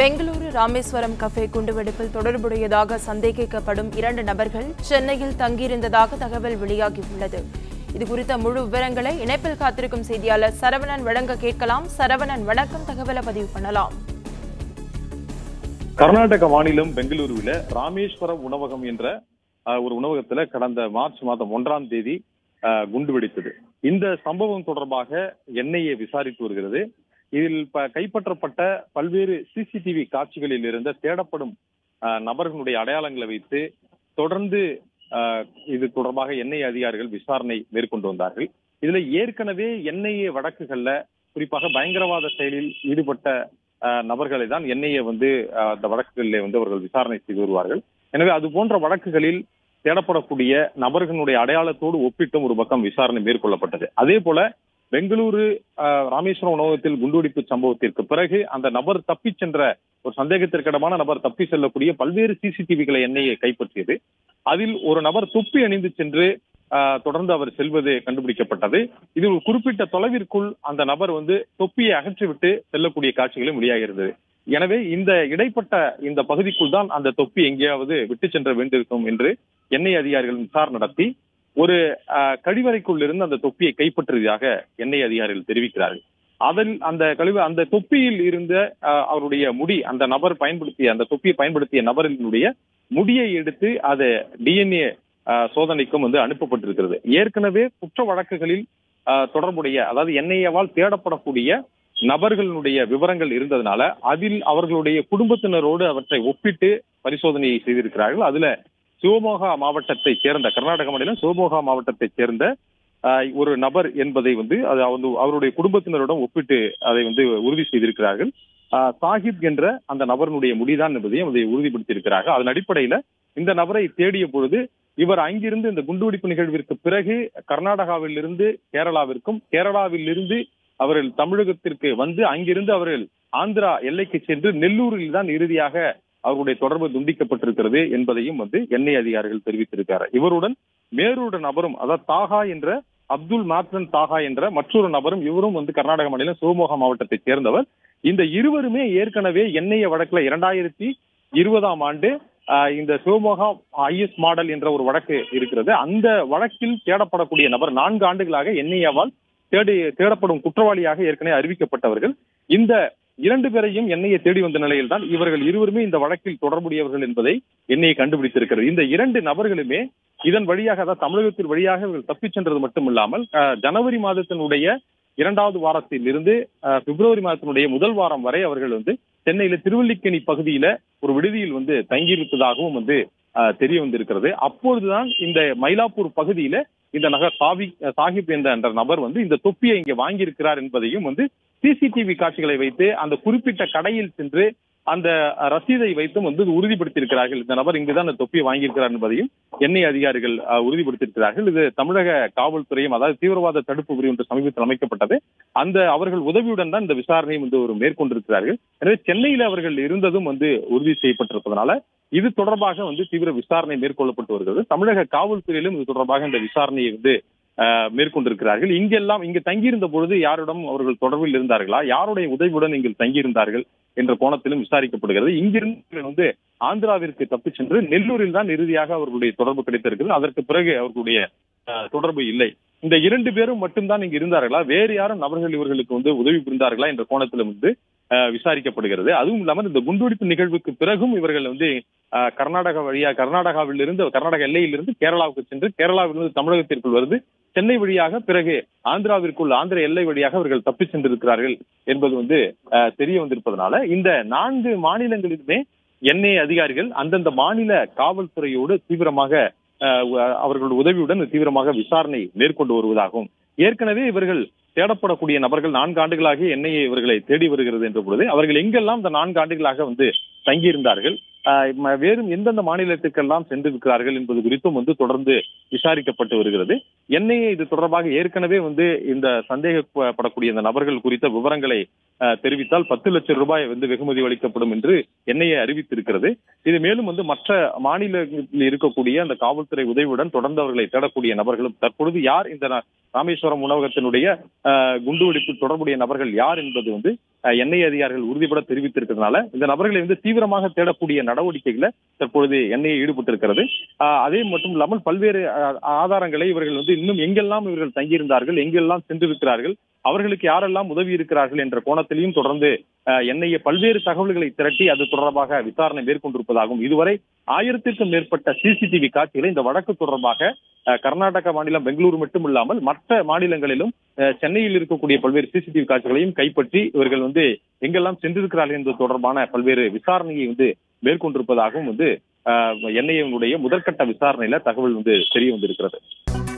Bengaluru Rameswaram cafe குண்டுவெடிப்பில் தொடர்புடையதாக சந்தேகிக்கப்படும் இரண்டு நபர்கள் சென்னையில் தங்கியிருந்ததாக தகவல் வெளியாகியுள்ளது இது குறித்த முழு விவரங்களை இணைப்பில் காத்திருக்கும் செய்தியாளர் சரவணன் வழங்க கேட்கலாம் சரவணன் வணக்கம் தகவலை பதிவு பண்ணலாம் கர்நாடக மாநிலம் பெங்களூருவில ராமேஸ்வரம் உணவகம் என்ற அஹ், ஒரு உணவகத்துல கடந்த மார்ச் மாதம் ஒன்றாம் தேதி அஹ், குண்டு வெடித்தது இந்த சம்பவம் தொடர்பாக என்ஐஏ விசாரித்து வருகிறது இதில் ப- கைப்பற்றப்பட்ட பல்வேறு சிசிடிவி காட்சிகளில் இருந்த தேடப்படும் அஹ், நபர்களுடைய அடையாளங்களை வைத்து தொடர்ந்து அஹ், இது தொடர்பாக என்ஐஏ அதிகாரிகள் விசாரணை மேற்கொண்டு வந்தார்கள் இதுல ஏற்கனவே என்ஐஏ வழக்குகள்ல குறிப்பாக பயங்கரவாத செயலில் ஈடுபட்ட அஹ், நபர்களை தான் என்ஐஏ வந்து அஹ், அந்த வழக்குகளிலே வந்து அவர்கள் விசாரணை செய்து வருவார்கள் எனவே அது போன்ற வழக்குகளில் தேடப்படக்கூடிய நபர்களுடைய அடையாளத்தோடு ஒப்பிட்டும் ஒரு பக்கம் விசாரணை மேற்கொள்ளப்பட்டது அதே போல பெங்களூரு அஹ், ராமேஸ்வரம் உணவகத்தில் குண்டுவெடிப்பு சம்பவத்திற்கு பிறகு அந்த நபர் தப்பிச் சென்ற ஒரு சந்தேகத்திற்கிடமான நபர் தப்பி செல்லக்கூடிய பல்வேறு சிசிடிவிகளை என்ஐஏ கைப்பற்றியது அதில் ஒரு நபர் தொப்பி அணிந்து சென்று அஹ், தொடர்ந்து அவர் செல்வது கண்டுபிடிக்கப்பட்டது இது ஒரு குறிப்பிட்ட தொலைவிற்குள் அந்த நபர் வந்து தொப்பியை அகற்றிவிட்டு செல்லக்கூடிய காட்சிகளும் வெளியாகிறது எனவே இந்த இடைப்பட்ட இந்த பகுதிக்குள் தான் அந்த தொப்பி எங்கேயாவது விட்டு சென்ற வேண்டியிருக்கும் என்று எண்ணெய் அதிகாரிகள் விசாரணை நடத்தி ஒரு அஹ், கழிவறைக்குள் இருந்து அந்த தொப்பியை கைப்பற்றியதாக எண்ணெய் அதிகாரிகள் தெரிவிக்கிறார்கள் அதில் அந்த கழிவு அந்த தொப்பியில் இருந்த அஹ், அவருடைய முடி அந்த நபர் பயன்படுத்திய அந்த தொப்பியை பயன்படுத்திய நபரினுடைய முடியை எடுத்து அதை டிஎன்ஏ சோதனைக்கும் வந்து அனுப்பப்பட்டிருக்கிறது ஏற்கனவே குற்ற வழக்குகளில் அஹ், தொடர்புடைய அதாவது என்ஐஏவால் தேடப்படக்கூடிய நபர்களுடைய விவரங்கள் இருந்ததுனால அதில் அவர்களுடைய குடும்பத்தினரோடு அவற்றை ஒப்பிட்டு பரிசோதனையை செய்திருக்கிறார்கள் அதுல சிவமோகா மாவட்டத்தைச் சேர்ந்த கர்நாடக மாநிலம் சிவமோகா மாவட்டத்தைச் சேர்ந்த ஆஹ், ஒரு நபர் என்பதை வந்து அது வந்து அவருடைய குடும்பத்தினருடன் ஒப்பிட்டு அதை வந்து உறுதி செய்திருக்கிறார்கள் ஆஹ், சாஹிப் என்ற அந்த நபரினுடைய முடிதான் என்பதையும் அதை உறுதிப்படுத்தியிருக்கிறார்கள் அதன் அடிப்படையில இந்த நபரை தேடிய பொழுது இவர் அங்கிருந்து இந்த குண்டுவெடிப்பு நிகழ்விற்கு பிறகு கர்நாடகாவில் இருந்து கேரளாவிற்கும் கேரளாவில் இருந்து அவர்கள் தமிழகத்திற்கு வந்து அங்கிருந்து அவர்கள் ஆந்திரா எல்லைக்கு சென்று நெல்லூரில் தான் இறுதியாக அவருடைய தொடர்பு துண்டிக்கப்பட்டிருக்கிறது என்பதையும் வந்து எண்ணெய் அதிகாரிகள் தெரிவித்திருக்கிறார் இவருடன் வேறொரு நபரும் அதாவது தாகா என்ற அப்துல் மாத்ரன் தாகா என்ற மற்றொரு நபரும் இவரும் வந்து கர்நாடக மாநிலம் சிவமோகா மாவட்டத்தைச் சேர்ந்தவர் இந்த இருவருமே ஏற்கனவே எண்ணெய வழக்குல இரண்டாயிரத்தி இருபதாம் ஆண்டு ஆஹ், இந்த சிவமோகா ஐஎஸ் மாடல் என்ற ஒரு வழக்கு இருக்கிறது அந்த வழக்கில் தேடப்படக்கூடிய நபர் நான்கு ஆண்டுகளாக என்ஐஏவால் தேடி தேடப்படும் குற்றவாளியாக ஏற்கனவே அறிவிக்கப்பட்டவர்கள் இந்த இரண்டு பேரையும் எண்ணெயை தேடி வந்த நிலையில் தான் இவர்கள் இருவருமே இந்த வழக்கில் தொடர்புடையவர்கள் என்பதை எண்ணெயை கண்டுபிடித்திருக்கிறது இந்த இரண்டு நபர்களுமே இதன் வழியாக அதாவது தமிழகத்தின் வழியாக இவர்கள் தப்பிச் சென்றது மட்டும் இல்லாமல் அஹ், ஜனவரி மாதத்தினுடைய இரண்டாவது வாரத்தில் இருந்து அஹ், பிப்ரவரி மாதத்தினுடைய முதல் வாரம் வரை அவர்கள் வந்து சென்னையில திருவல்லிக்கேணி பகுதியில ஒரு விடுதியில் வந்து தங்கியிருப்பதாகவும் வந்து அஹ், தெரிய வந்திருக்கிறது அப்பொழுதுதான் இந்த மயிலாப்பூர் பகுதியில இந்த நகர் சாவி சாஹிப் என்ற என்ற நபர் வந்து இந்த தொப்பியை இங்கே வாங்கியிருக்கிறார் என்பதையும் வந்து சிசிடிவி காட்சிகளை வைத்து அந்த குறிப்பிட்ட கடையில் சென்று அந்த ரசீதை வைத்தும் வந்து உறுதிப்படுத்தியிருக்கிறார்கள் இந்த நபர் இங்குதான் அந்த தொப்பியை வாங்கியிருக்கிறார் என்பதையும் எண்ணெய் அதிகாரிகள் அஹ், உறுதிப்படுத்தியிருக்கிறார்கள் இது தமிழக காவல்துறையும் அதாவது தீவிரவாத தடுப்பு பிரிவு என்று சமீபத்தில் அமைக்கப்பட்டது அந்த அவர்கள் உதவியுடன் தான் இந்த விசாரணையும் வந்து ஒரு மேற்கொண்டிருக்கிறார்கள் எனவே சென்னையில் அவர்கள் இருந்ததும் வந்து உறுதி செய்யப்பட்டிருப்பதனால இது தொடர்பாக வந்து தீவிர விசாரணை மேற்கொள்ளப்பட்டு வருகிறது தமிழக காவல்துறையிலும் இது தொடர்பாக இந்த விசாரணையை வந்து அஹ், மேற்கொண்டிருக்கிறார்கள் இங்கெல்லாம் இங்கு தங்கியிருந்த பொழுது யாரிடம் அவர்கள் தொடர்பில் இருந்தார்களா யாருடைய உதவியுடன் இங்கு தங்கியிருந்தார்கள் என்ற கோணத்திலும் விசாரிக்கப்படுகிறது இங்கிருந்து இவர்கள் வந்து ஆந்திராவிற்கு தப்பிச் சென்று நெல்லூரில் தான் இறுதியாக அவர்களுடைய தொடர்பு கிடைத்திருக்கிறது அதற்கு பிறகு அவர்களுடைய அஹ், தொடர்பு இல்லை இந்த இரண்டு பேரும் மட்டும்தான் இங்கு இருந்தார்களா வேறு யாரும் நபர்கள் இவர்களுக்கு வந்து உதவி புரிந்தார்களா என்ற கோணத்திலும் வந்து அஹ், விசாரிக்கப்படுகிறது அதுவும் இல்லாமல் இந்த குண்டுவெடிப்பு நிகழ்வுக்கு பிறகும் இவர்கள் வந்து அஹ், கர்நாடகா வழியா கர்நாடகாவில் இருந்து கர்நாடக எல்லையிலிருந்து கேரளாவுக்கு சென்று கேரளாவிலிருந்து தமிழகத்திற்குள் வருது சென்னை வழியாக பிறகு ஆந்திராவிற்குள் ஆந்திர எல்லை வழியாக அவர்கள் தப்பிச் சென்றிருக்கிறார்கள் என்பது வந்து அஹ், தெரிய வந்திருப்பதனால இந்த நான்கு மாநிலங்களிலுமே என்ஐஏ அதிகாரிகள் அந்தந்த மாநில காவல்துறையோடு தீவிரமாக அஹ், உ- அவர்களுடைய உதவியுடன் தீவிரமாக விசாரணை மேற்கொண்டு வருவதாகவும் ஏற்கனவே இவர்கள் தேடப்படக்கூடிய நபர்கள் நான்கு ஆண்டுகளாக என்ஐஏ இவர்களை தேடி வருகிறது என்ற பொழுது அவர்கள் எங்கெல்லாம் இந்த நான்கு ஆண்டுகளாக வந்து தங்கியிருந்தார்கள் ஆஹ் ம- வேறும் எந்தெந்த மாநிலத்துக்கெல்லாம் சென்றிருக்கிறார்கள் என்பது குறித்தும் வந்து தொடர்ந்து விசாரிக்கப்பட்டு வருகிறது என்ஐஏ இது தொடர்பாக ஏற்கனவே வந்து இந்த சந்தேகப்படக்கூடிய இந்த நபர்கள் குறித்த விவரங்களை ஆஹ், தெரிவித்தால் பத்து லட்சம் ரூபாய் வந்து வெகுமதி அளிக்கப்படும் என்று என்ஐஏ அறிவித்திருக்கிறது இது மேலும் வந்து மற்ற மாநிலங்களில் இருக்கக்கூடிய அந்த காவல்துறை உதவியுடன் தொடர்ந்து அவர்களை தேடக்கூடிய நபர்களும் தற்பொழுது யார் இந்த ந- ராமேஸ்வரம் உணவகத்தினுடைய ஆஹ், குண்டுவெடிப்பு தொடர்புடைய நபர்கள் யார் என்பது வந்து அஹ், என்ஐஏ அதிகாரிகள் உறுதிபட தெரிவித்திருக்கிறதுனால இந்த நபர்களை வந்து தீவிரமாக தேடக்கூடிய நடவடிக்கைகளை தற்பொழுது என்ஐஏ ஈடுபட்டிருக்கிறது அஹ், அதே மட்டும் இல்லாமல் பல்வேறு அஹ், ஆதாரங்களை இவர்கள் வந்து இன்னும் எங்கெல்லாம் இவர்கள் தங்கியிருந்தார்கள் எங்கெல்லாம் சென்றிருக்கிறார்கள் அவர்களுக்கு யாரெல்லாம் உதவி இருக்கிறார்கள் என்ற கோணத்திலையும் தொடர்ந்து என்ஐஏ பல்வேறு தகவல்களை திரட்டி அது தொடர்பாக விசாரணை மேற்கொண்டிருப்பதாகவும் இதுவரை ஆயிரத்திற்கும் மேற்பட்ட சிசிடிவி காட்சிகளை இந்த வழக்கு தொடர்பாக அஹ், கர்நாடக மாநிலம் பெங்களூரு மட்டும் இல்லாமல் மற்ற மாநிலங்களிலும் அஹ், சென்னையில் இருக்கக்கூடிய பல்வேறு சிசிடிவி காட்சிகளையும் கைப்பற்றி இவர்கள் வந்து எங்கெல்லாம் சென்றிருக்கிறார்கள் என்பது தொடர்பான பல்வேறு விசாரணையை வந்து மேற்கொண்டிருப்பதாகவும் வந்து என்ஐஏ முதற்கட்ட விசாரணையில தகவல் வந்து தெரிய வந்திருக்கிறது